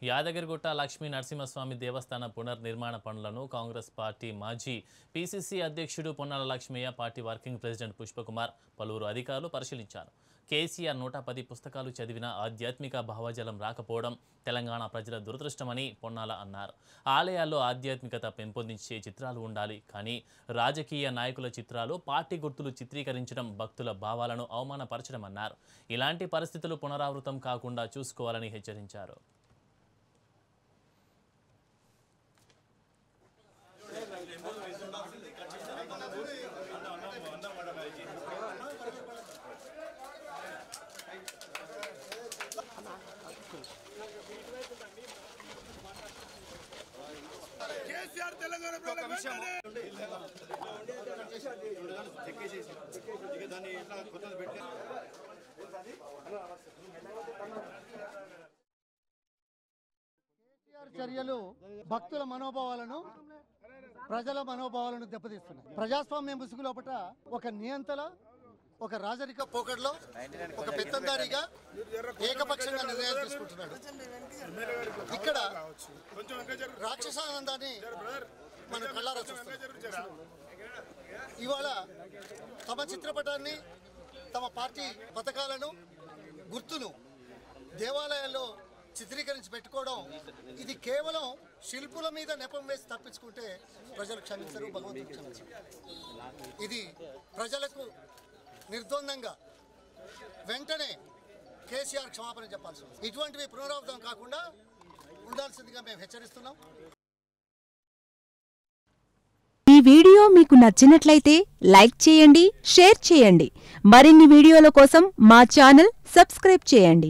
యాదగిరిగుట్ట లక్ష్మీ నరసింహస్వామి దేవస్థాన పునర్నిర్మాణ పనులను కాంగ్రెస్ పార్టీ మాజీ పీసీసీ అధ్యక్షుడు Ponnala Lakshmaiah party working president Pushpakumar పలువురు అధికారులు పరిశీలించారు కేసీఆర్ నూట పది పుస్తకాలు చదివిన ఆధ్యాత్మిక భావజలం రాకపోవడం తెలంగాణ ప్రజల దురదృష్టమని పొన్నాల అన్నారు ఆలయాల్లో ఆధ్యాత్మికత పెంపొందించే చిత్రాలు ఉండాలి కానీ రాజకీయ నాయకుల చిత్రాలు పార్టీ గుర్తులు చిత్రీకరించడం భక్తుల భావాలను అవమానపరచడం అన్నారు ఇలాంటి పరిస్థితులు పునరావృతం కాకుండా చూసుకోవాలని హెచ్చరించారు కేసీఆర్ తెలంగాణ ప్రజలకు వెంటనే కేసీఆర్ చర్యలు భక్తుల మనోభావాలను ప్రజల మనోభావాలను దెబ్బతీస్తున్నాయి ప్రజాస్వామ్య ముసుగు లోపట ఒక నియంతల ఒక రాజరిక పోకడలో ఒక పెత్తందారిగా ఏకపక్షంగా నిర్ణయాలు తీసుకుంటున్నాడు ఇక్కడ కొంచెం వెనక జరుగు రాక్షసానందాన్ని బ్రదర్ మన కళ్ళారా చూస్తున్నాం వెనక జరుగు జరా ఇవాళ తమ చిత్రపటాన్ని తమ పార్టీ పథకాలను గుర్తును దేవాలయాల్లో చిత్రీకరించి పెట్టుకోవడం ఇది కేవలం శిల్పుల మీద నెపం వేసి తప్పించుకుంటే ప్రజలు క్షమించరు భగవంతుడు క్షమించరు ఇది ప్రజలకు నిర్ద్వందంగా వెంటనే కేసీఆర్ క్షమాపణ చెప్పాల్సి ఉంది ఇటువంటివి పునరావృతం కాకుండా ఉండాల్సిందిగా మేము హెచ్చరిస్తున్నాం ఈ వీడియో మీకు నచ్చినట్లయితే లైక్ చేయండి షేర్ చేయండి మరిన్ని వీడియోల కోసం మా ఛానల్ సబ్స్క్రైబ్ చేయండి